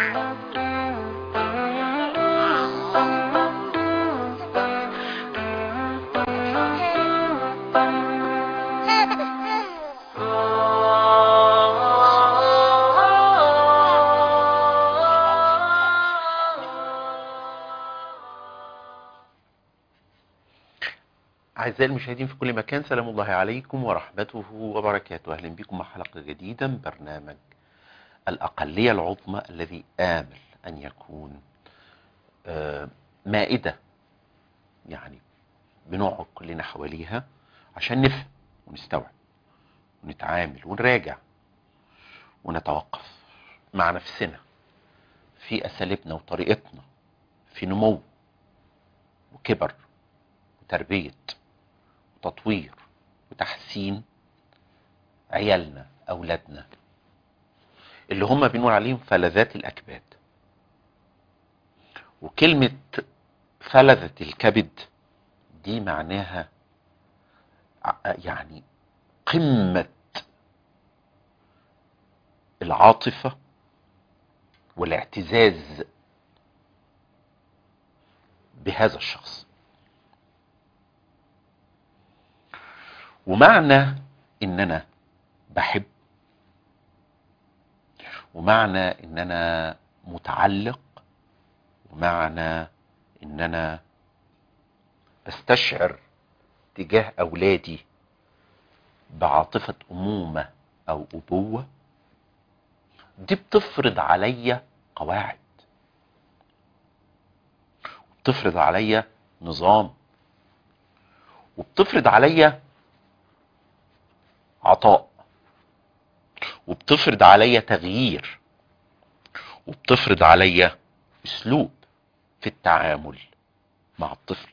أعزائي المشاهدين في كل مكان سلام الله عليكم ورحمته وبركاته أهلا بكم مع حلقة جديدة من برنامج الأقلية العظمى الذي آمل أن يكون آه، مائدة يعني بنقعد كلنا حواليها عشان نفهم ونستوعب ونتعامل ونراجع ونتوقف مع نفسنا في أساليبنا وطريقتنا في نمو وكبر وتربية وتطوير وتحسين عيالنا أولادنا اللي هم بنقول عليهم فلذات الأكباد وكلمة فلذة الكبد دي معناها ع- يعني قمة العاطفة والاعتزاز بهذا الشخص ومعنى ان انا بحب ومعنى ان انا متعلق ومعنى ان انا بستشعر تجاه اولادي بعاطفة امومة او ابوة دي بتفرض عليا قواعد بتفرض عليا نظام وبتفرض عليا عطاء وبتفرض عليا تغيير وبتفرض عليا اسلوب في التعامل مع الطفل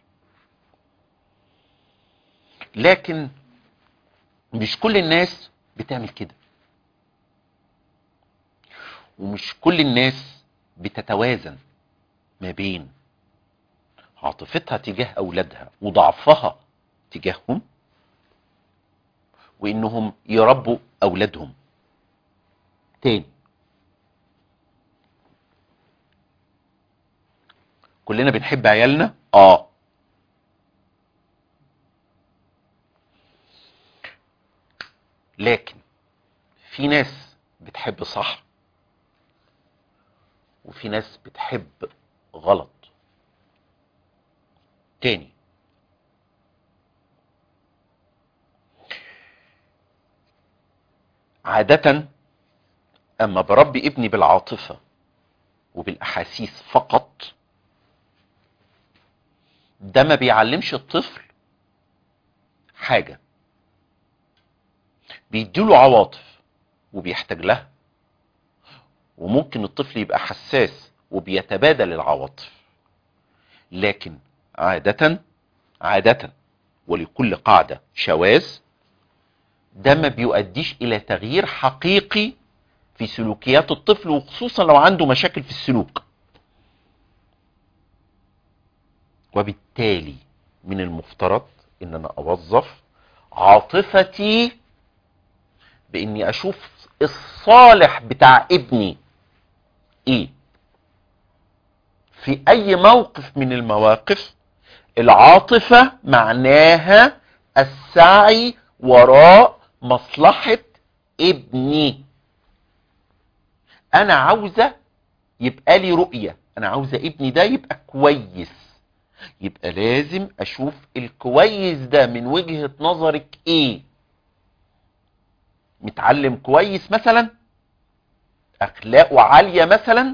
لكن مش كل الناس بتعمل كده ومش كل الناس بتتوازن ما بين عاطفتها تجاه اولادها وضعفها تجاههم وانهم يربوا اولادهم تاني كلنا بنحب عيالنا اه لكن في ناس بتحب صح وفي ناس بتحب غلط تاني عادة أما بربي ابني بالعاطفة وبالأحاسيس فقط ده ما بيعلمش الطفل حاجة بيديله عواطف وبيحتاج لها وممكن الطفل يبقى حساس وبيتبادل العواطف لكن عادة عادة ولكل قاعدة شواذ ده ما بيؤديش الى تغيير حقيقي في سلوكيات الطفل وخصوصا لو عنده مشاكل في السلوك وبالتالي من المفترض ان انا اوظف عاطفتي باني اشوف الصالح بتاع ابني ايه في اي موقف من المواقف العاطفة معناها السعي وراء مصلحة ابني انا عاوزة يبقى لي رؤية انا عاوزة ابني ده يبقى كويس يبقى لازم اشوف الكويس ده من وجهة نظرك ايه متعلم كويس مثلا اخلاقه عالية مثلا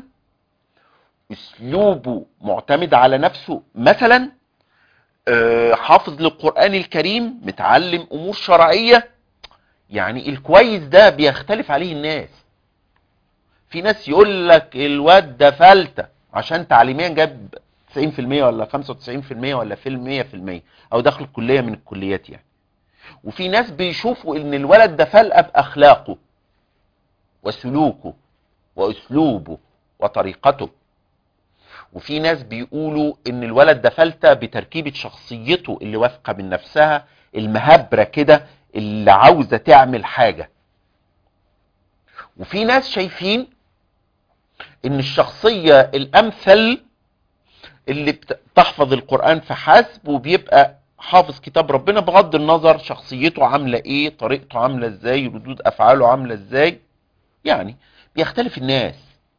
اسلوبه معتمد على نفسه مثلا آه، حافظ للقرآن الكريم متعلم امور شرعية يعني الكويس ده بيختلف عليه الناس في ناس يقول لك الواد ده فلتة عشان تعليميا جاب 90% ولا 95% ولا في المية في المية او دخل الكلية من الكليات يعني وفي ناس بيشوفوا ان الولد ده فلقة باخلاقه وسلوكه واسلوبه وطريقته وفي ناس بيقولوا ان الولد ده فلتة بتركيبة شخصيته اللي واثقة من نفسها المهبرة كده اللي عاوزة تعمل حاجة وفي ناس شايفين ان الشخصية الامثل اللي بت- تحفظ القرآن فحسب وبيبقى حافظ كتاب ربنا بغض النظر شخصيته عاملة ايه طريقته عاملة ازاي ردود افعاله عاملة ازاي يعني بيختلف الناس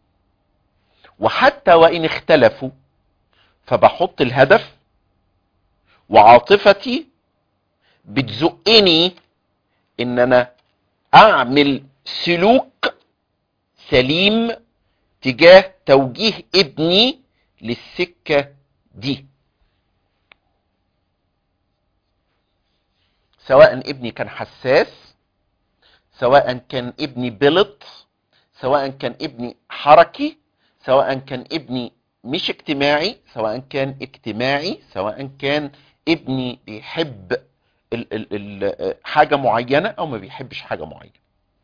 وحتى وان اختلفوا فبحط الهدف وعاطفتي بتزقني ان انا اعمل سلوك سليم تجاه توجيه ابني للسكة دي سواء ابني كان حساس سواء كان ابني بلط سواء كان ابني حركي سواء كان ابني مش اجتماعي سواء كان اجتماعي سواء كان ابني بيحب ال ال ال حاجة معينة او ما بيحبش حاجة معينة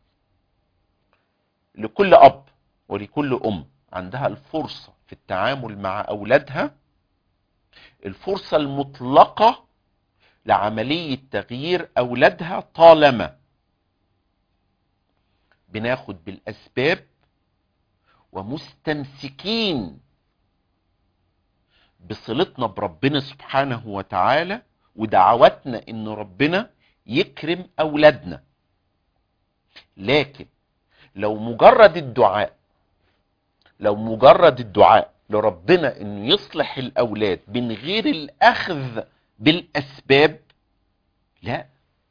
لكل اب ولكل ام عندها الفرصة في التعامل مع اولادها الفرصة المطلقة لعملية تغيير اولادها طالما بناخد بالاسباب ومستمسكين بصلتنا بربنا سبحانه وتعالى ودعواتنا ان ربنا يكرم اولادنا لكن لو مجرد الدعاء لو مجرد الدعاء لربنا انه يصلح الاولاد من غير الاخذ بالاسباب لا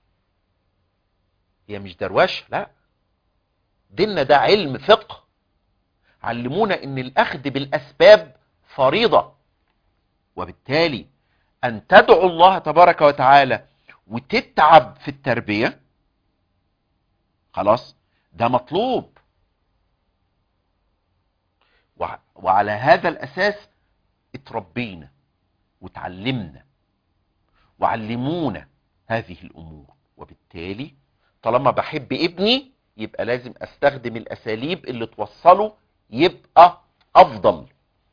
هي مش دروشه لا ديننا ده علم فقه علمونا ان الاخذ بالاسباب فريضه وبالتالي ان تدعو الله تبارك وتعالى وتتعب في التربيه خلاص ده مطلوب وع- وعلى هذا الاساس اتربينا وتعلمنا وعلمونا هذه الامور وبالتالي طالما بحب ابني يبقى لازم استخدم الاساليب اللي توصله يبقى افضل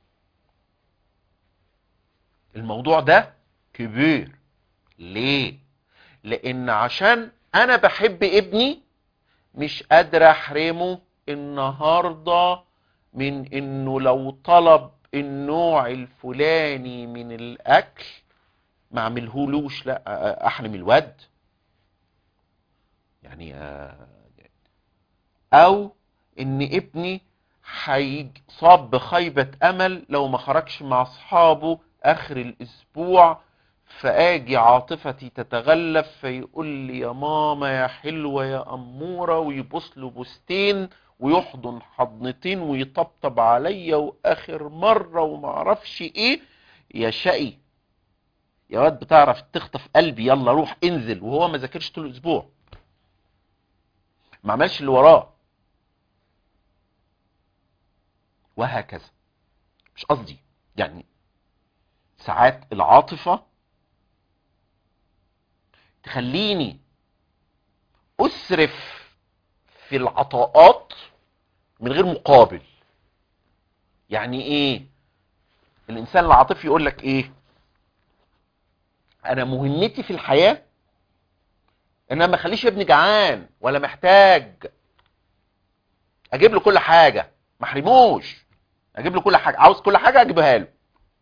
الموضوع ده كبير ليه لان عشان انا بحب ابني مش قادر احرمه النهارده من انه لو طلب النوع الفلاني من الاكل ما اعملهولوش لا احرم الواد يعني آه، او ان ابني هيصاب بخيبة امل لو ما خرجش مع اصحابه اخر الاسبوع فاجي عاطفتي تتغلب فيقول لي يا ماما يا حلوة يا امورة ويبص له بوستين ويحضن حضنتين ويطبطب عليا واخر مرة وما اعرفش ايه يا شقي يا واد بتعرف تخطف قلبي يلا روح انزل وهو ما ذاكرش طول الاسبوع ما عملش اللي وراه وهكذا مش قصدي يعني ساعات العاطفة تخليني أسرف في العطاءات من غير مقابل يعني ايه الانسان العاطفي يقول لك ايه انا مهمتي في الحياة ان انا ما اخليش ابني جعان ولا محتاج اجيب له كل حاجة ما احرموش اجيب له كل حاجة عاوز كل حاجة اجيبها له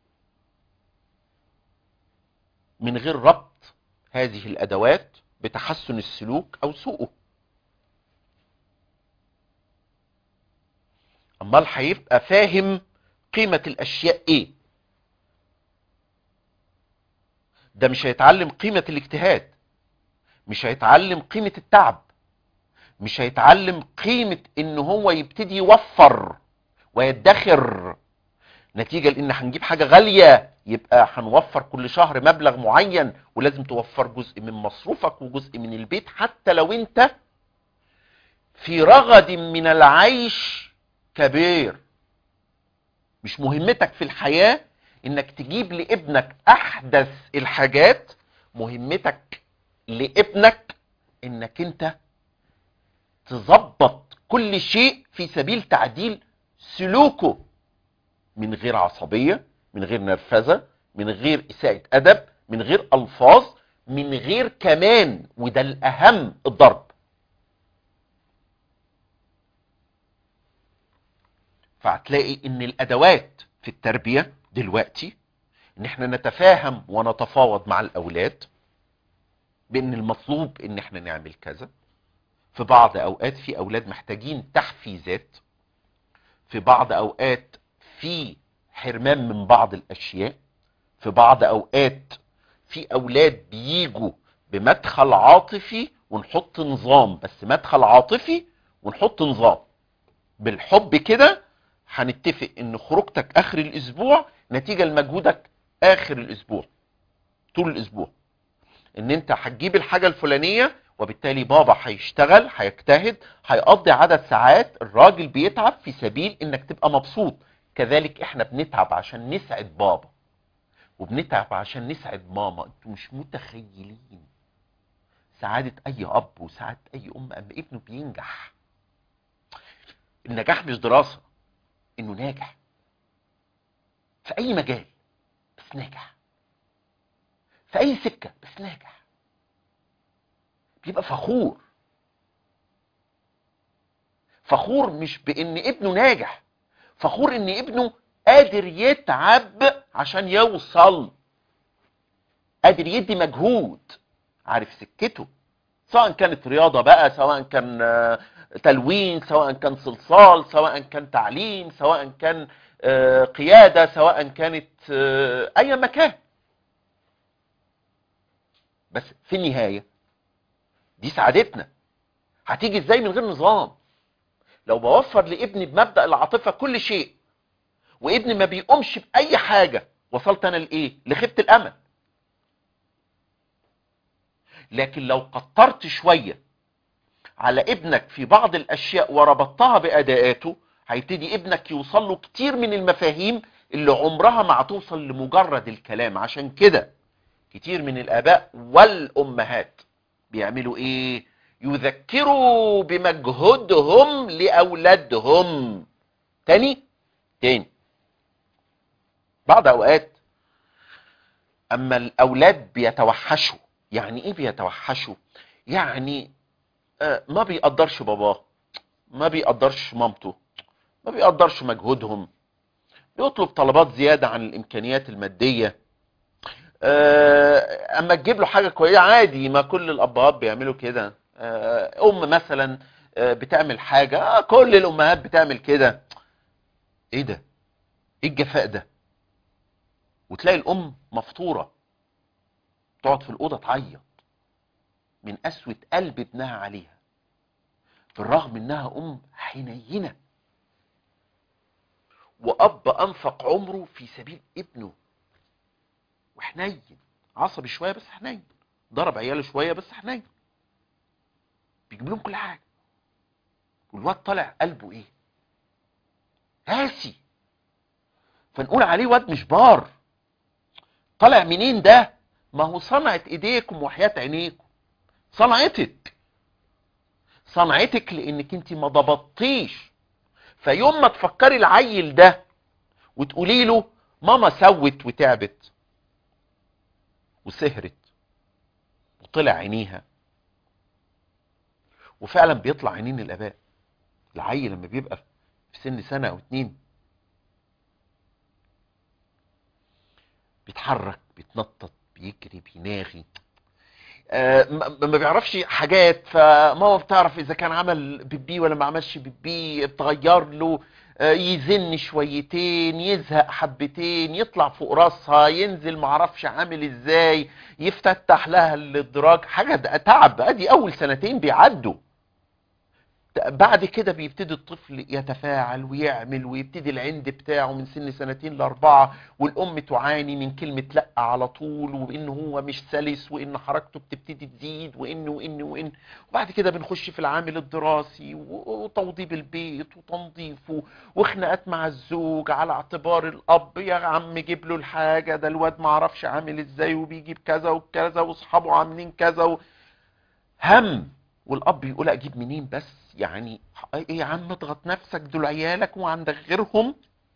من غير ربط هذه الادوات بتحسن السلوك او سوءه امال هيبقى فاهم قيمة الاشياء ايه ده مش هيتعلم قيمة الاجتهاد مش هيتعلم قيمة التعب مش هيتعلم قيمة ان هو يبتدي يوفر ويدخر نتيجة لان هنجيب حاجة غالية يبقى هنوفر كل شهر مبلغ معين ولازم توفر جزء من مصروفك وجزء من البيت حتى لو انت في رغد من العيش كبير مش مهمتك في الحياة انك تجيب لابنك احدث الحاجات مهمتك لابنك انك انت تظبط كل شيء في سبيل تعديل سلوكه من غير عصبية من غير نرفزة من غير إساءة أدب من غير ألفاظ من غير كمان وده الأهم الضرب فهتلاقي ان الادوات في التربية دلوقتي ان احنا نتفاهم ونتفاوض مع الاولاد بان المطلوب ان احنا نعمل كذا في بعض اوقات في اولاد محتاجين تحفيزات في بعض اوقات في حرمان من بعض الاشياء في بعض اوقات في اولاد بيجوا بمدخل عاطفي ونحط نظام بس مدخل عاطفي ونحط نظام بالحب كده هنتفق ان خروجتك اخر الاسبوع نتيجة لمجهودك اخر الاسبوع طول الاسبوع ان انت هتجيب الحاجة الفلانية وبالتالي بابا هيشتغل هيجتهد هيقضي عدد ساعات الراجل بيتعب في سبيل انك تبقى مبسوط كذلك احنا بنتعب عشان نسعد بابا وبنتعب عشان نسعد ماما انتوا مش متخيلين سعادة اي اب وسعادة اي ام اما ابنه بينجح النجاح مش دراسة انه ناجح في اي مجال بس ناجح في اي سكة بس ناجح بيبقى فخور فخور مش بان ابنه ناجح فخور ان ابنه قادر يتعب عشان يوصل قادر يدي مجهود عارف سكته سواء كانت رياضة بقى سواء كان آه، تلوين سواء كان صلصال سواء كان تعليم سواء كان آه، قيادة سواء كانت آه، اي مكان بس في النهاية دي سعادتنا هتيجي ازاي من غير نظام لو بوفر لابني بمبدأ العاطفة كل شيء وابني ما بيقومش بأي حاجة وصلت أنا لإيه؟ لخيبة الأمل لكن لو قطرت شوية على ابنك في بعض الأشياء وربطتها بأداءاته هيبتدي ابنك يوصل له كتير من المفاهيم اللي عمرها ما هتوصل لمجرد الكلام عشان كده كتير من الآباء والأمهات بيعملوا إيه؟ يذكروا بمجهودهم لأولادهم تاني تاني بعض أوقات أما الأولاد بيتوحشوا يعني إيه بيتوحشوا؟ يعني آه، ما بيقدرش باباه ما بيقدرش مامته ما بيقدرش مجهودهم بيطلب طلبات زيادة عن الإمكانيات المادية آه، اما تجيب له حاجه كويسه عادي ما كل الابهات بيعملوا كده آه، ام مثلا آه، بتعمل حاجه آه، كل الامهات بتعمل كده ايه ده ايه الجفاء ده وتلاقي الام مفطوره تقعد في الاوضه تعيط من قسوه قلب ابنها عليها بالرغم انها ام حنينه واب انفق عمره في سبيل ابنه وحنين عصبي شويه بس حنين ضرب عياله شويه بس حنين بيجيب لهم كل حاجه والواد طالع قلبه ايه قاسي فنقول عليه واد مش بار طالع منين ده ما هو صنعت ايديكم وحياة عينيكم صنعتك صنعتك لانك انت ما ضبطتيش فيوم ما تفكري العيل ده وتقولي له ماما سوت وتعبت وسهرت وطلع عينيها وفعلا بيطلع عينين الاباء العيل لما بيبقى في سن سنة او اتنين بيتحرك بيتنطط بيجري بيناغي آه، ما ما بيعرفش حاجات فماما بتعرف اذا كان عمل بيبي ولا ما عملش بيبي بتغير له آه، يزن شويتين يزهق حبتين يطلع فوق راسها ينزل معرفش عامل ازاي يفتتح لها الادراج حاجه ده تعب ادي اول سنتين بيعدوا بعد كده بيبتدي الطفل يتفاعل ويعمل ويبتدي العند بتاعه من سن سنتين لأربعة والأم تعاني من كلمة لأ على طول وإن هو مش سلس وإن حركته بتبتدي تزيد وإن وإن وإن وبعد كده بنخش في العامل الدراسي وتوضيب البيت وتنظيفه وخناقات مع الزوج على اعتبار الأب يا عم جيب له الحاجة ده الواد معرفش عامل إزاي وبيجيب كذا وكذا وأصحابه عاملين كذا و... هم والاب يقول اجيب منين بس يعني ايه يا عم اضغط نفسك دول عيالك وعندك غيرهم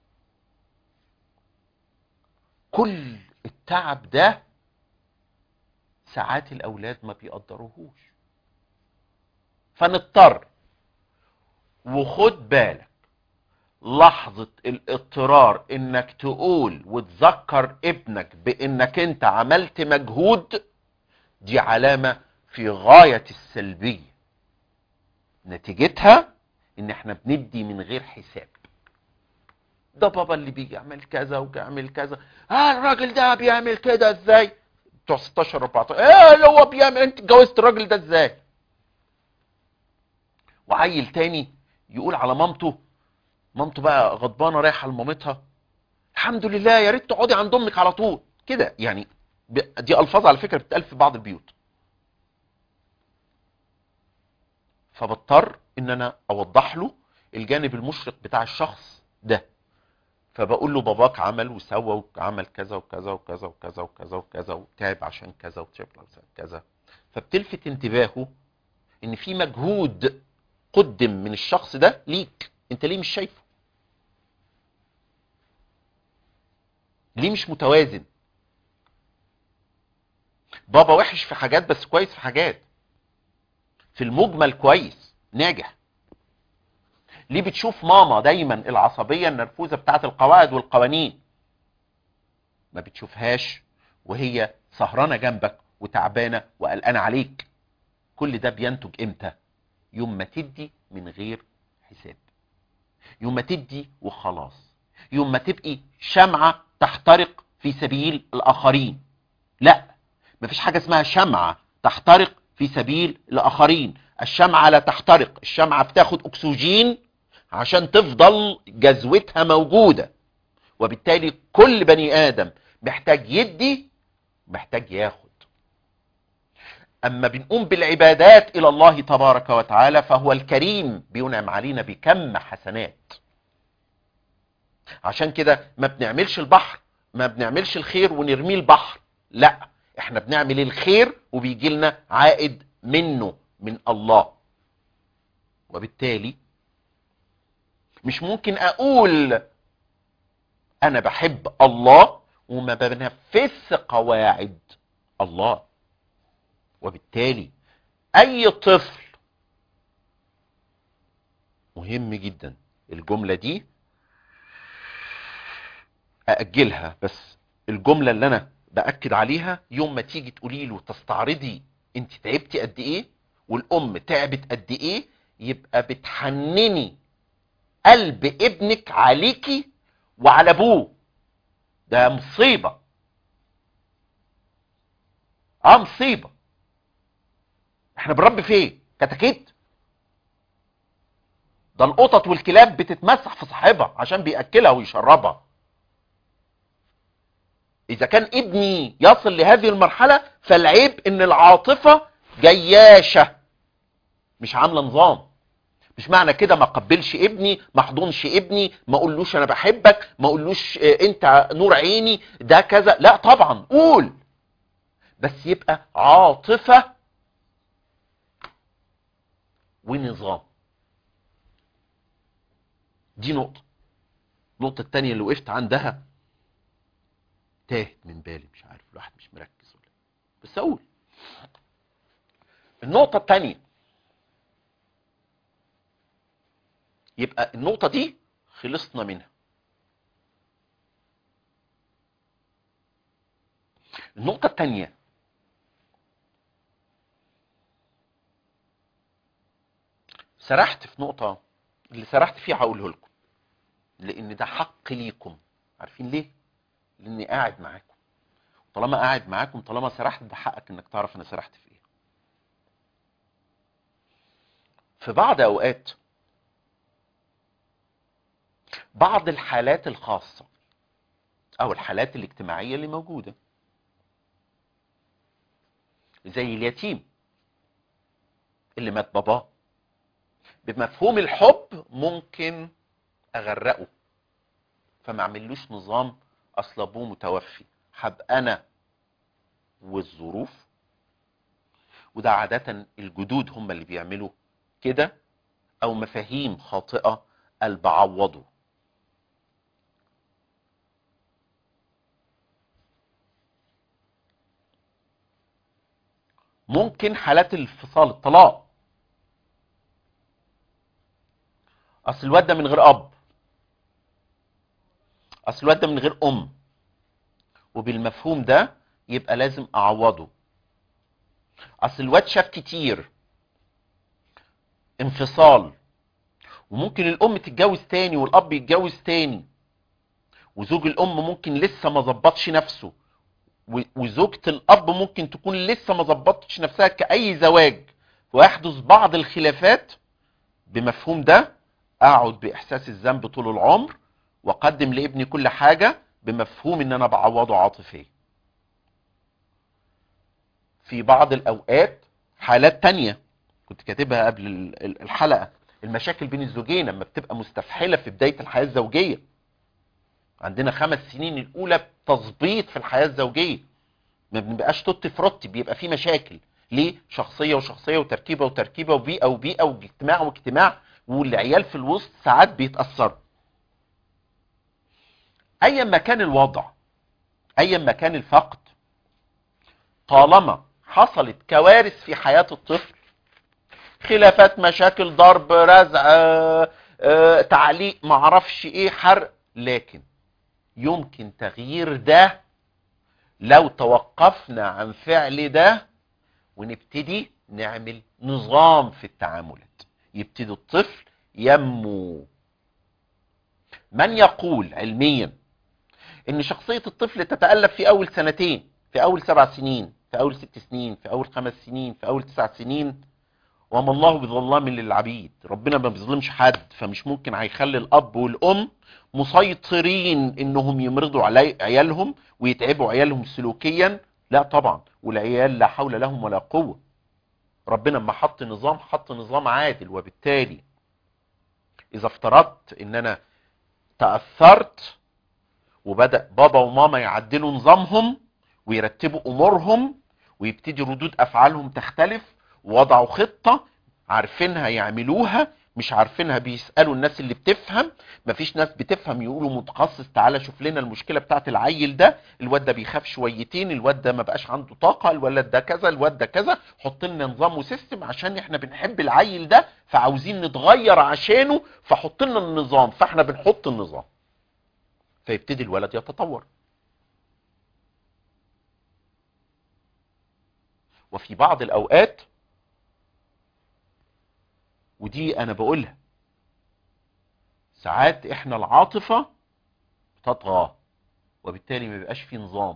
كل التعب ده ساعات الاولاد ما بيقدروهوش فنضطر وخد بالك لحظة الاضطرار انك تقول وتذكر ابنك بانك انت عملت مجهود دي علامة في غاية السلبية نتيجتها ان احنا بندي من غير حساب ده بابا اللي بيعمل كذا وبيعمل كذا ها الراجل ده بيعمل كده ازاي بتوع 16 14 ايه اللي هو بيعمل انت اتجوزت الراجل ده ازاي وعيل تاني يقول على مامته مامته بقى غضبانه رايحه لمامتها الحمد لله يا ريت تقعدي عند امك على طول كده يعني ب- دي الفاظ على فكره بتتقال في بعض البيوت فبضطر ان انا اوضح له الجانب المشرق بتاع الشخص ده فبقول له باباك عمل وسوى وعمل كذا وكذا وكذا وكذا وكذا وكذا وتعب عشان كذا وتعب عشان كذا فبتلفت انتباهه ان في مجهود قدم من الشخص ده ليك انت ليه مش شايفه ليه مش متوازن بابا وحش في حاجات بس كويس في حاجات في المجمل كويس ناجح ليه بتشوف ماما دايما العصبية النرفوزة بتاعت القواعد والقوانين ما بتشوفهاش وهي سهرانة جنبك وتعبانة وقلقانة عليك كل ده بينتج امتى يوم ما تدي من غير حساب يوم ما تدي وخلاص يوم ما تبقي شمعة تحترق في سبيل الآخرين لا مفيش حاجة اسمها شمعة تحترق في سبيل الآخرين الشمعة لا تحترق الشمعة بتاخد أكسجين عشان تفضل جذوتها موجودة وبالتالي كل بني آدم محتاج يدي محتاج ياخد أما بنقوم بالعبادات إلى الله تبارك وتعالى فهو الكريم بينعم علينا بكم حسنات عشان كده ما بنعملش البحر ما بنعملش الخير ونرميه البحر لا احنا بنعمل الخير وبيجي لنا عائد منه من الله وبالتالي مش ممكن اقول انا بحب الله وما بنفذش قواعد الله وبالتالي اي طفل مهم جدا الجملة دي أأجلها بس الجملة اللي أنا بأكد عليها يوم ما تيجي تقولي له تستعرضي أنت تعبتي قد إيه والأم تعبت قد إيه يبقى بتحنني قلب ابنك عليكي وعلى أبوه ده مصيبة اه مصيبة احنا بنربي فين كتاكيت ده القطط والكلاب بتتمسح في صاحبها عشان بيأكلها ويشربها اذا كان ابني يصل لهذه المرحلة فالعيب ان العاطفة جياشة مش عاملة نظام مش معنى كده ما قبلش ابني ما احضنش ابني ما اقولوش انا بحبك ما اقولوش اه انت نور عيني ده كذا لا طبعا قول بس يبقى عاطفة ونظام دي نقطة النقطة التانية اللي وقفت عندها تاهت من بالي مش عارف الواحد مش مركز ولا بس اقول النقطة التانية يبقى النقطة دي خلصنا منها النقطة التانية سرحت في نقطة اللي سرحت فيها هقوله لكم لان ده حق ليكم عارفين ليه لاني قاعد معاكم طالما قاعد معاكم طالما سرحت ده حقك انك تعرف انا سرحت في ايه في بعض اوقات بعض الحالات الخاصة او الحالات الاجتماعية اللي موجودة زي اليتيم اللي مات باباه بمفهوم الحب ممكن اغرقه فما اعملوش نظام اصل ابوه متوفي حب انا والظروف وده عادة الجدود هم اللي بيعملوا كده او مفاهيم خاطئة البعوضه ممكن حالات الانفصال الطلاق اصل الواد ده من غير اب اصل الواد ده من غير ام وبالمفهوم ده يبقى لازم اعوضه اصل الواد شاف كتير انفصال وممكن الام تتجوز تاني والاب يتجوز تاني وزوج الام ممكن لسه ما ظبطش نفسه و- وزوجة الاب ممكن تكون لسه ما ظبطتش نفسها كأي زواج ويحدث بعض الخلافات بمفهوم ده اقعد باحساس الذنب طول العمر واقدم لابني كل حاجة بمفهوم ان انا بعوضه عاطفيا في بعض الاوقات حالات تانية كنت كاتبها قبل ال- ال- الحلقة المشاكل بين الزوجين لما بتبقى مستفحلة في بداية الحياة الزوجية عندنا خمس سنين الاولى تظبيط في الحياة الزوجية ما بنبقاش توت فروتي بيبقى في مشاكل ليه شخصية وشخصية وتركيبة وتركيبة وبيئة وبيئة واجتماع واجتماع والعيال في الوسط ساعات بيتأثروا ايا ما كان الوضع ايا ما كان الفقد طالما حصلت كوارث في حياة الطفل خلافات مشاكل ضرب رزع آه، آه، تعليق معرفش ايه حرق لكن يمكن تغيير ده لو توقفنا عن فعل ده ونبتدي نعمل نظام في التعاملات يبتدي الطفل ينمو من يقول علميا ان شخصية الطفل تتألف في اول سنتين في اول سبع سنين في اول ست سنين في اول خمس سنين في اول تسع سنين وما الله بظلام للعبيد ربنا ما بيظلمش حد فمش ممكن هيخلي الاب والام مسيطرين انهم يمرضوا علي عيالهم ويتعبوا عيالهم سلوكيا لا طبعا والعيال لا حول لهم ولا قوة ربنا لما حط نظام حط نظام عادل وبالتالي اذا افترضت ان انا تأثرت وبدأ بابا وماما يعدلوا نظامهم ويرتبوا امورهم ويبتدي ردود افعالهم تختلف ووضعوا خطة عارفينها يعملوها مش عارفينها بيسألوا الناس اللي بتفهم مفيش ناس بتفهم يقولوا متخصص تعالى شوف لنا المشكلة بتاعت العيل ده الواد ده بيخاف شويتين الواد ده ما بقاش عنده طاقة الولد ده كذا الواد ده كذا حط لنا نظام وسيستم عشان احنا بنحب العيل ده فعاوزين نتغير عشانه فحط لنا النظام فاحنا بنحط النظام فيبتدي الولد يتطور وفي بعض الاوقات ودي انا بقولها ساعات احنا العاطفة تطغى وبالتالي ما بيبقاش في نظام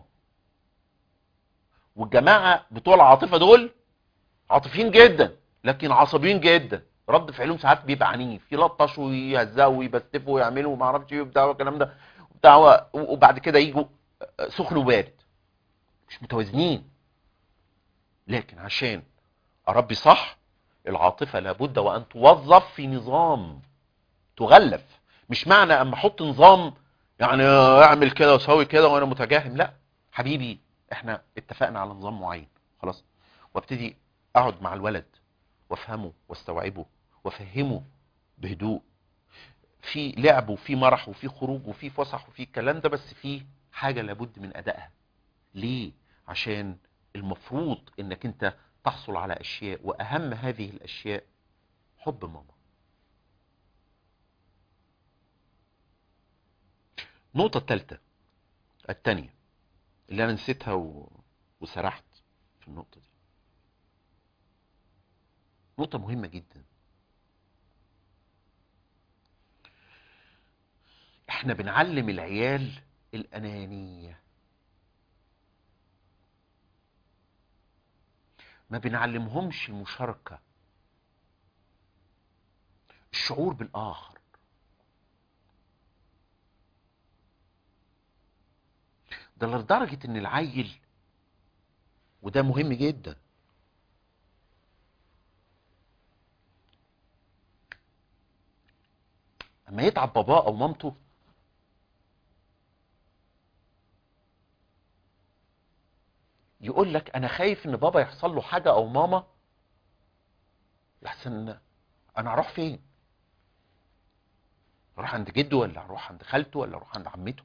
والجماعة بتوع العاطفة دول عاطفيين جدا لكن عصبيين جدا رد فعلهم ساعات بيبقى عنيف يلطشوا ويهزقوا ويبستفوا ويعملوا وما اعرفش ايه وبتاع والكلام ده وبتاع وبعد كده يجوا سخن وبارد مش متوازنين لكن عشان اربي صح العاطفة لابد وان توظف في نظام تغلف مش معنى اما احط نظام يعني اعمل كده وسوي كده وانا متجاهم لا حبيبي احنا اتفقنا على نظام معين خلاص وابتدي اقعد مع الولد وافهمه واستوعبه وافهمه بهدوء في لعب وفي مرح وفي خروج وفي فسح وفي الكلام ده بس في حاجة لابد من ادائها ليه عشان المفروض انك انت تحصل على اشياء واهم هذه الاشياء حب ماما النقطة الثالثة الثانية اللي انا نسيتها و... وسرحت في النقطة دي نقطة مهمة جدا احنا بنعلم العيال الانانية ما بنعلمهمش المشاركة الشعور بالاخر ده لدرجة ان العيل وده مهم جدا اما يتعب باباه او مامته يقول لك انا خايف ان بابا يحصل له حاجة او ماما لحسن انا اروح فين اروح عند جده ولا اروح عند خالته ولا اروح عند عمته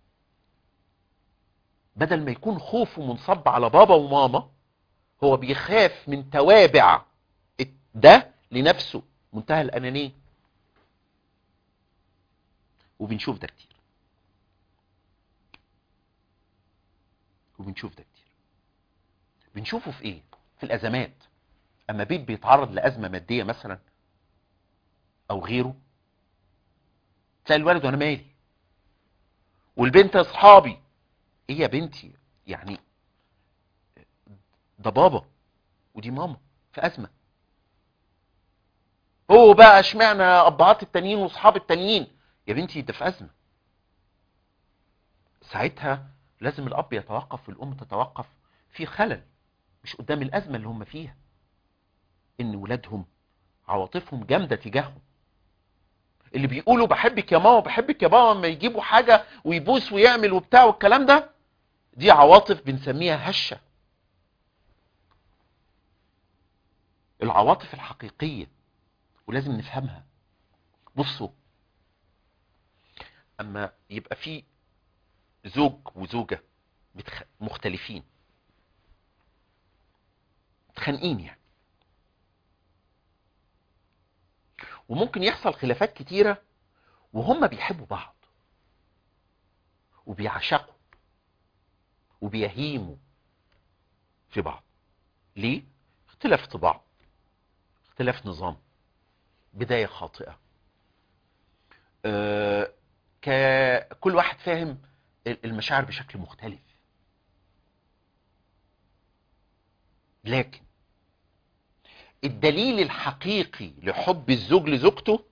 بدل ما يكون خوفه منصب على بابا وماما هو بيخاف من توابع ده لنفسه منتهى الانانيه وبنشوف ده كتير وبنشوف ده كتير بنشوفه في ايه في الازمات اما بيت بيتعرض لازمه ماديه مثلا او غيره تلاقي الولد وانا مالي والبنت اصحابي ايه يا بنتي يعني ده بابا ودي ماما في ازمه هو بقى اشمعنى ابهات التانيين واصحاب التانيين يا بنتي ده في ازمه ساعتها لازم الاب يتوقف والام تتوقف في خلل مش قدام الازمه اللي هم فيها ان ولادهم عواطفهم جامده تجاههم اللي بيقولوا بحبك يا ماما بحبك يا بابا لما يجيبوا حاجه ويبوس ويعمل وبتاع والكلام ده دي عواطف بنسميها هشه العواطف الحقيقيه ولازم نفهمها بصوا اما يبقى في زوج وزوجه متخ... مختلفين متخانقين يعني وممكن يحصل خلافات كتيرة وهم بيحبوا بعض وبيعشقوا وبيهيموا في بعض ليه؟ اختلاف طباع اختلاف نظام بداية خاطئة أه ك- كل واحد فاهم المشاعر بشكل مختلف لكن الدليل الحقيقي لحب الزوج لزوجته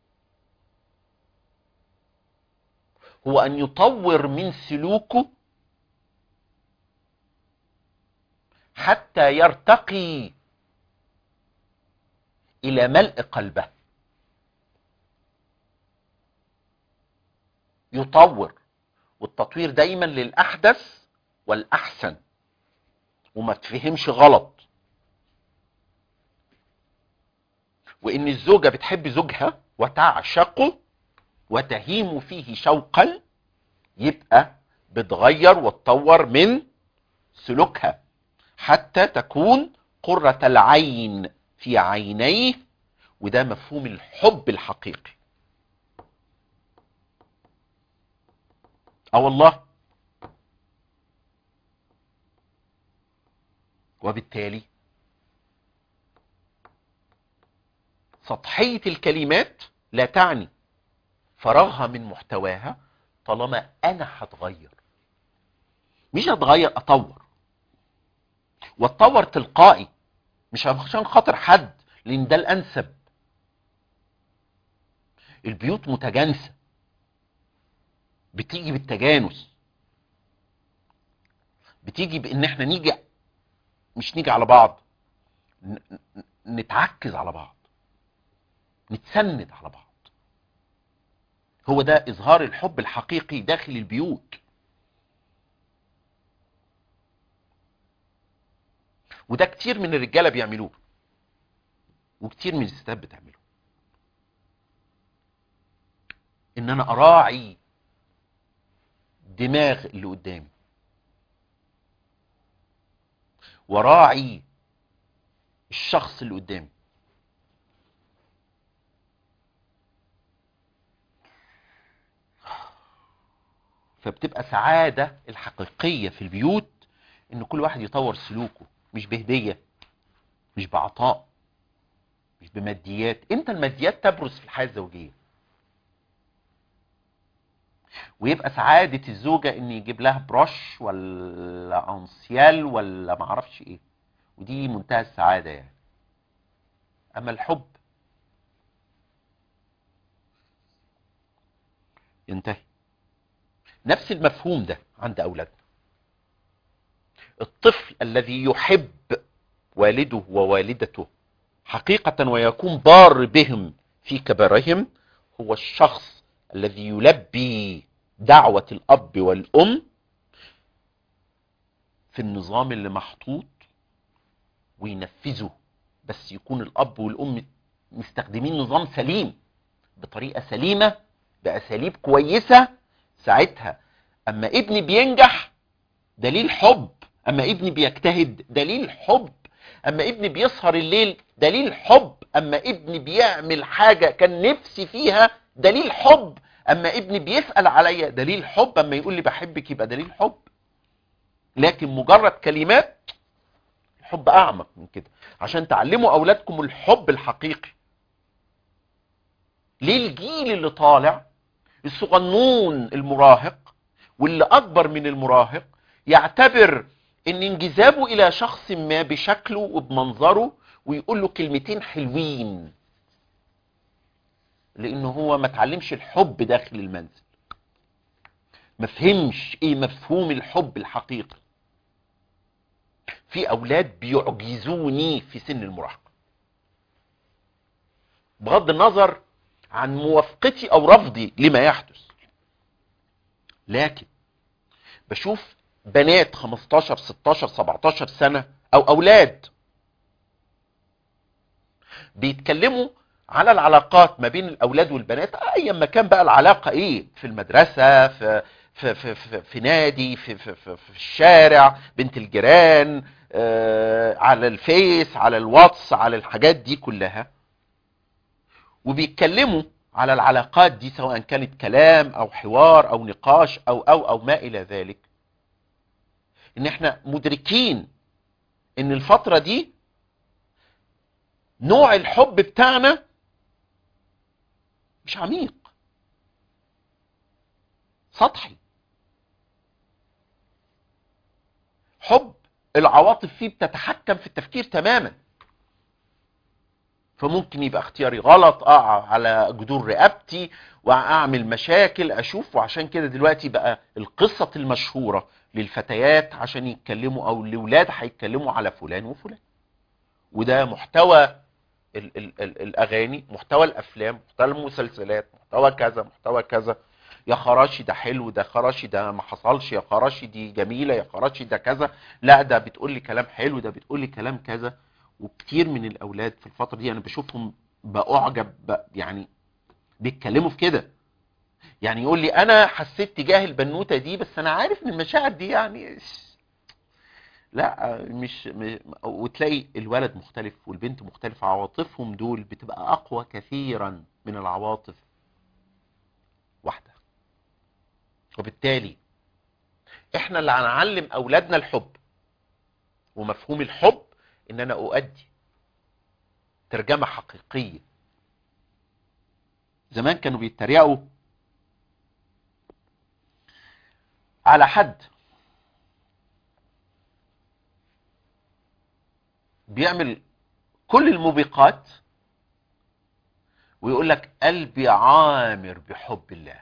هو ان يطور من سلوكه حتى يرتقي الى ملء قلبه يطور والتطوير دايما للاحدث والاحسن وما تفهمش غلط وان الزوجة بتحب زوجها وتعشقه وتهيم فيه شوقا يبقى بتغير وتطور من سلوكها حتى تكون قرة العين في عينيه وده مفهوم الحب الحقيقي اه والله وبالتالي سطحية الكلمات لا تعني فراغها من محتواها طالما انا هتغير مش هتغير اطور واتطور تلقائي مش عشان خاطر حد لان ده الانسب البيوت متجانسه بتيجي بالتجانس بتيجي بان احنا نيجي مش نيجي على بعض ن- ن- نتعكز على بعض نتسند على بعض هو ده اظهار الحب الحقيقي داخل البيوت وده كتير من الرجاله بيعملوه وكتير من الستات بتعمله ان انا اراعي دماغ اللي قدامي وراعي الشخص اللي قدامي فبتبقى سعادة الحقيقية في البيوت ان كل واحد يطور سلوكه مش بهدية مش بعطاء مش بماديات امتى الماديات تبرز في الحياة الزوجية ويبقى سعادة الزوجة ان يجيب لها بروش ولا انسيال ولا معرفش ايه ودي منتهى السعادة يعني اما الحب ينتهي نفس المفهوم ده عند اولادنا الطفل الذي يحب والده ووالدته حقيقة ويكون بار بهم في كبرهم هو الشخص الذي يلبي دعوة الأب والأم في النظام اللي محطوط وينفذه بس يكون الأب والأم مستخدمين نظام سليم بطريقة سليمة بأساليب كويسة ساعتها أما ابني بينجح دليل حب أما ابني بيجتهد دليل حب أما ابني بيسهر الليل دليل حب أما ابني بيعمل حاجة كان نفسي فيها دليل حب أما ابني بيسأل عليا دليل حب أما يقول لي بحبك يبقى دليل حب لكن مجرد كلمات الحب اعمق من كده عشان تعلموا اولادكم الحب الحقيقي ليه الجيل اللي طالع الصغنون المراهق واللي اكبر من المراهق يعتبر ان انجذابه الى شخص ما بشكله وبمنظره ويقول له كلمتين حلوين لانه هو ما تعلمش الحب داخل المنزل ما فهمش ايه مفهوم الحب الحقيقي في اولاد بيعجزوني في سن المراهقه بغض النظر عن موافقتي او رفضي لما يحدث لكن بشوف بنات 15 16 17 سنه او اولاد بيتكلموا على العلاقات ما بين الاولاد والبنات ايا ما كان بقى العلاقه ايه في المدرسه في في في في, في نادي في, في في في الشارع بنت الجيران آه على الفيس على الواتس على الحاجات دي كلها وبيتكلموا على العلاقات دي سواء كانت كلام او حوار او نقاش او او او ما الى ذلك ان احنا مدركين ان الفترة دي نوع الحب بتاعنا مش عميق سطحي حب العواطف فيه بتتحكم في التفكير تماما فممكن يبقى اختياري غلط اقع على جذور رقبتي واعمل مشاكل اشوف وعشان كده دلوقتي بقى القصة المشهورة للفتيات عشان يتكلموا او الاولاد هيتكلموا على فلان وفلان وده محتوى ال ال ال الاغاني محتوى الافلام محتوى المسلسلات محتوى كذا محتوى كذا يا خراشي ده حلو ده خراشي ده ما حصلش يا خراشي دي جميله يا خراشي ده كذا لا ده بتقول لي كلام حلو ده بتقول لي كلام كذا وكتير من الاولاد في الفتره دي انا بشوفهم باعجب ب- يعني بيتكلموا في كده يعني يقول لي انا حسيت تجاه البنوته دي بس انا عارف ان المشاعر دي يعني لا مش م- وتلاقي الولد مختلف والبنت مختلفة عواطفهم دول بتبقى أقوى كثيرا من العواطف واحدة وبالتالي احنا اللي هنعلم أولادنا الحب ومفهوم الحب إن أنا أؤدي ترجمة حقيقية زمان كانوا بيتريقوا على حد بيعمل كل الموبقات ويقول لك قلبي عامر بحب الله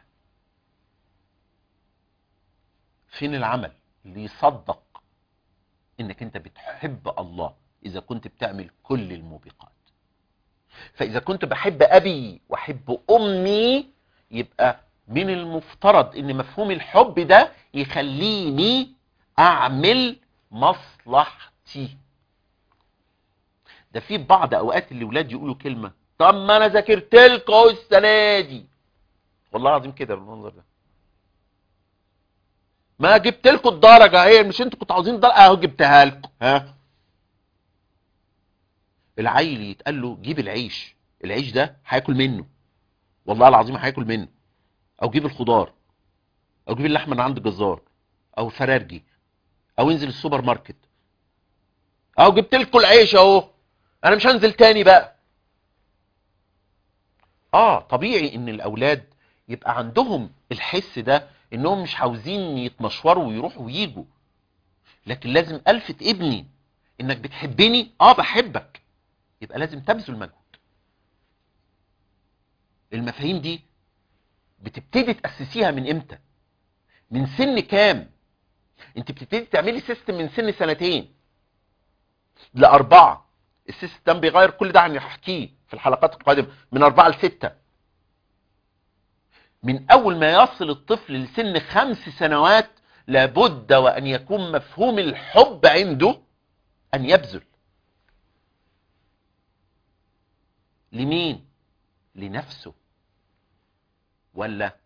فين العمل اللي يصدق انك انت بتحب الله اذا كنت بتعمل كل الموبقات فاذا كنت بحب ابي واحب امي يبقى من المفترض ان مفهوم الحب ده يخليني اعمل مصلحتي ده في بعض اوقات الاولاد يقولوا كلمه طب ما انا ذاكرت لكم السنه دي والله العظيم كده بالمنظر ده ما جبت لكم الدرجه اهي مش انتوا كنتوا عاوزين درجه اهو جبتها لكم ها العيل يتقال له جيب العيش العيش ده هياكل منه والله العظيم هياكل منه او جيب الخضار او جيب اللحمه من عند الجزار او الفرارجي او انزل السوبر ماركت اهو جبت لكم العيش اهو انا مش هنزل تاني بقى اه طبيعي ان الاولاد يبقى عندهم الحس ده انهم مش عاوزين يتمشوروا ويروحوا ويجوا لكن لازم الفت ابني انك بتحبني اه بحبك يبقى لازم تبذل مجهود المفاهيم دي بتبتدي تأسسيها من امتى من سن كام انت بتبتدي تعملي سيستم من سن سنتين لأربعة السيستم بيغير كل ده عن هحكيه في الحلقات القادمة من أربعة لستة من أول ما يصل الطفل لسن خمس سنوات لابد وأن يكون مفهوم الحب عنده أن يبذل لمين لنفسه ولا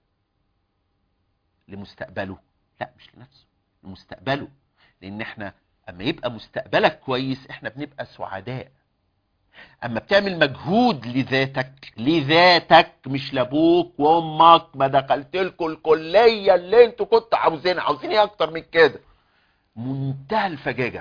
لمستقبله لا مش لنفسه لمستقبله لان احنا اما يبقى مستقبلك كويس احنا بنبقى سعداء اما بتعمل مجهود لذاتك لذاتك مش لابوك وامك ما دخلت لكم الكليه اللي انتوا كنتوا عاوزينها عاوزين ايه اكتر من كده منتهى الفجاجة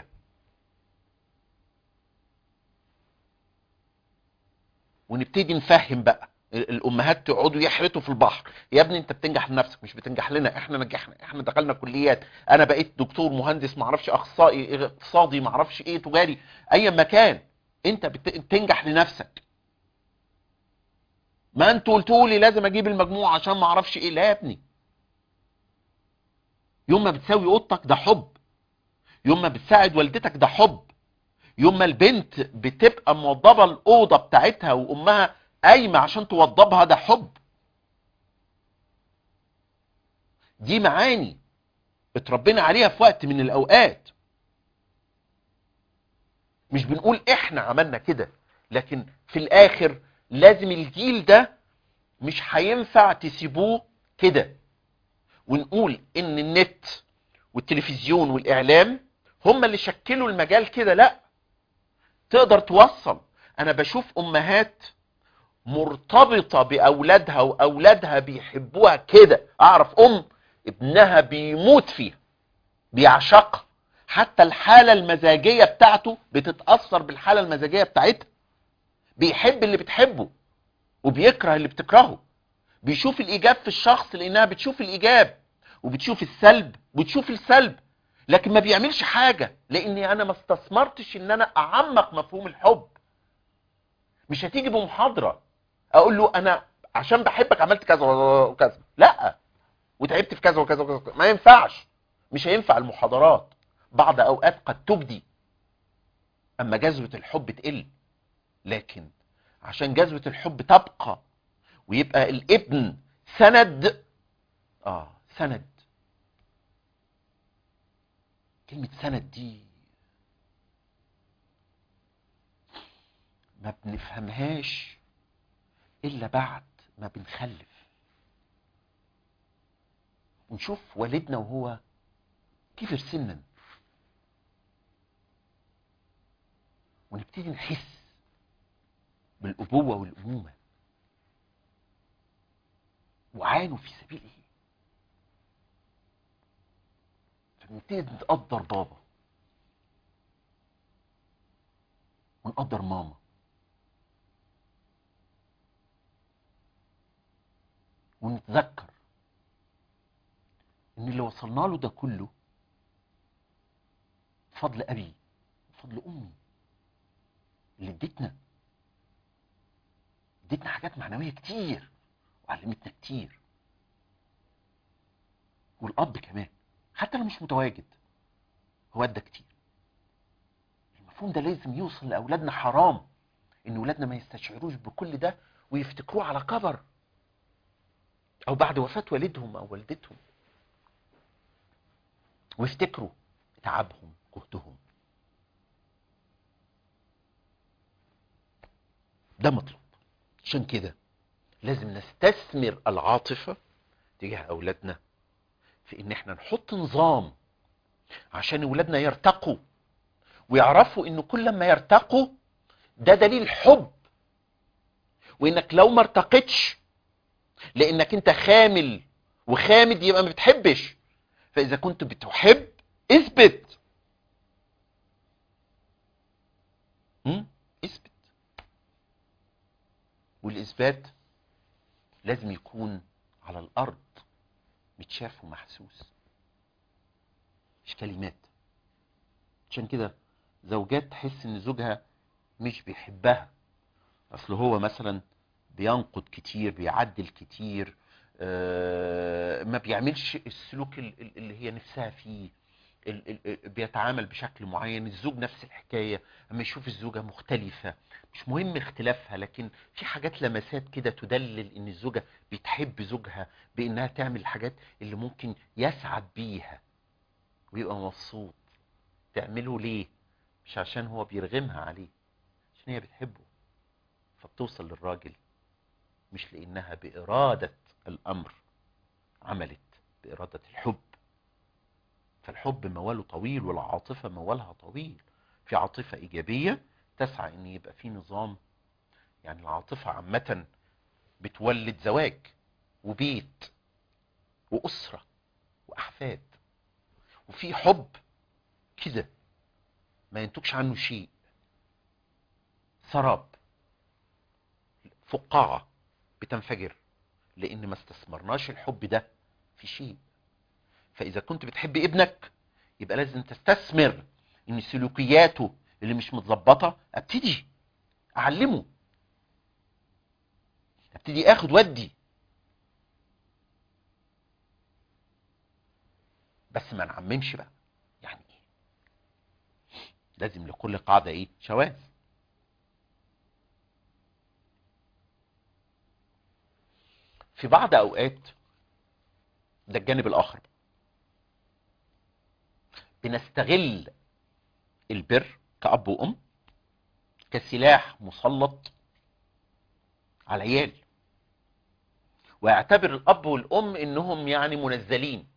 ونبتدي نفهم بقى ال- الامهات تقعدوا يحرتوا في البحر يا ابني انت بتنجح لنفسك مش بتنجح لنا احنا نجحنا احنا دخلنا كليات انا بقيت دكتور مهندس معرفش اخصائي اقتصادي معرفش ايه تجاري اي مكان انت بت- بتنجح لنفسك ما انتوا قلتوا لي لازم اجيب المجموع عشان ما اعرفش ايه لا يا ابني يوم ما بتساوي اوضتك ده حب يوم ما بتساعد والدتك ده حب يوم ما البنت بتبقى موضبه الاوضه بتاعتها وامها قايمه عشان توضبها ده حب دي معاني اتربينا عليها في وقت من الاوقات مش بنقول احنا عملنا كده لكن في الاخر لازم الجيل ده مش هينفع تسيبوه كده ونقول ان النت والتلفزيون والاعلام هم اللي شكلوا المجال كده لا تقدر توصل انا بشوف امهات مرتبطة باولادها واولادها بيحبوها كده اعرف ام ابنها بيموت فيها بيعشقها حتى الحالة المزاجية بتاعته بتتأثر بالحالة المزاجية بتاعتها بيحب اللي بتحبه وبيكره اللي بتكرهه بيشوف الايجاب في الشخص لانها بتشوف الايجاب وبتشوف السلب وبتشوف السلب لكن ما بيعملش حاجة لاني انا ما استثمرتش ان انا اعمق مفهوم الحب مش هتيجي بمحاضرة اقول له انا عشان بحبك عملت كذا وكذا لا وتعبت في كذا وكذا وكذا ما ينفعش مش هينفع المحاضرات بعض اوقات قد تجدي اما جذبة الحب تقل لكن عشان جذبة الحب تبقى ويبقى الابن سند اه سند كلمة سند دي ما بنفهمهاش الا بعد ما بنخلف ونشوف والدنا وهو كبر سنا ونبتدي نحس بالأبوة والأمومة وعانوا في سبيل ايه فبنبتدي نقدر بابا ونقدر ماما ونتذكر ان اللي وصلنا له ده كله بفضل ابي بفضل امي اللي ادتنا ادتنا حاجات معنويه كتير وعلمتنا كتير والاب كمان حتى لو مش متواجد هو ادى كتير المفهوم ده لازم يوصل لاولادنا حرام ان اولادنا ما يستشعروش بكل ده ويفتكروه على كبر او بعد وفاة والدهم او والدتهم ويفتكروا تعبهم جهدهم ده مطلوب عشان كده لازم نستثمر العاطفة تجاه أولادنا في إن إحنا نحط نظام عشان أولادنا يرتقوا ويعرفوا إن كل ما يرتقوا ده دليل حب وإنك لو ما ارتقتش لأنك أنت خامل وخامد يبقى ما بتحبش فإذا كنت بتحب اثبت م? اثبت والإثبات لازم يكون على الأرض متشاف ومحسوس مش كلمات عشان كده زوجات تحس ان زوجها مش بيحبها اصل هو مثلا بينقد كتير بيعدل كتير آه، ما بيعملش السلوك ال- ال- اللي هي نفسها فيه ال- ال- ال- بيتعامل بشكل معين الزوج نفس الحكاية اما يشوف الزوجة مختلفة مش مهم اختلافها لكن في حاجات لمسات كده تدلل ان الزوجة بتحب زوجها بانها تعمل الحاجات اللي ممكن يسعد بيها ويبقى مبسوط تعمله ليه مش عشان هو بيرغمها عليه عشان هي بتحبه فبتوصل للراجل مش لانها بارادة الامر عملت بارادة الحب فالحب مواله طويل والعاطفة موالها طويل في عاطفة ايجابية تسعى ان يبقى في نظام يعني العاطفة عامة بتولد زواج وبيت واسرة واحفاد وفي حب كده ما ينتجش عنه شيء سراب فقاعة بتنفجر لان ما استثمرناش الحب ده في شيء فاذا كنت بتحب ابنك يبقى لازم تستثمر ان سلوكياته اللي مش متظبطه ابتدي اعلمه ابتدي اخد ودي بس ما نعممش بقى يعني ايه لازم لكل قاعده ايه شواذ في بعض اوقات ده الجانب الاخر بنستغل البر كأب وأم كسلاح مسلط على العيال ويعتبر الأب والأم إنهم يعني منزلين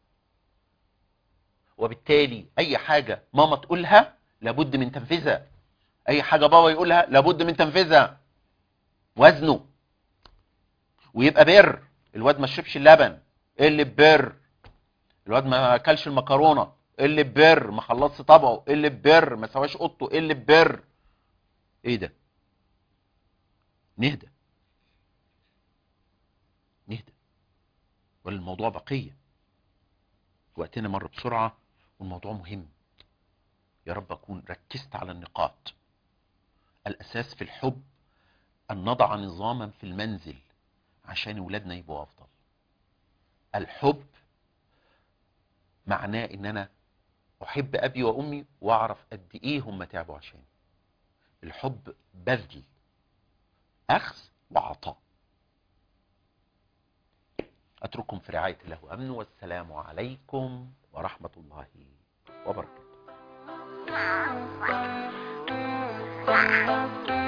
وبالتالي أي حاجة ماما تقولها لابد من تنفيذها أي حاجة بابا يقولها لابد من تنفيذها وزنه ويبقى بر الواد ما شربش اللبن اللي ببر الواد ما اكلش المكرونه اللي ببر ما خلصش طبعه اللي ببر ما سواش اوضته اللي ببر ايه ده نهدى نهدى والموضوع بقيه وقتنا مر بسرعه والموضوع مهم يا رب اكون ركزت على النقاط الاساس في الحب ان نضع نظاما في المنزل عشان ولادنا يبقوا افضل الحب معناه ان انا احب ابي وامي واعرف قد ايه هم تعبوا عشاني الحب بذل اخذ وعطاء اترككم في رعايه الله وامنه والسلام عليكم ورحمه الله وبركاته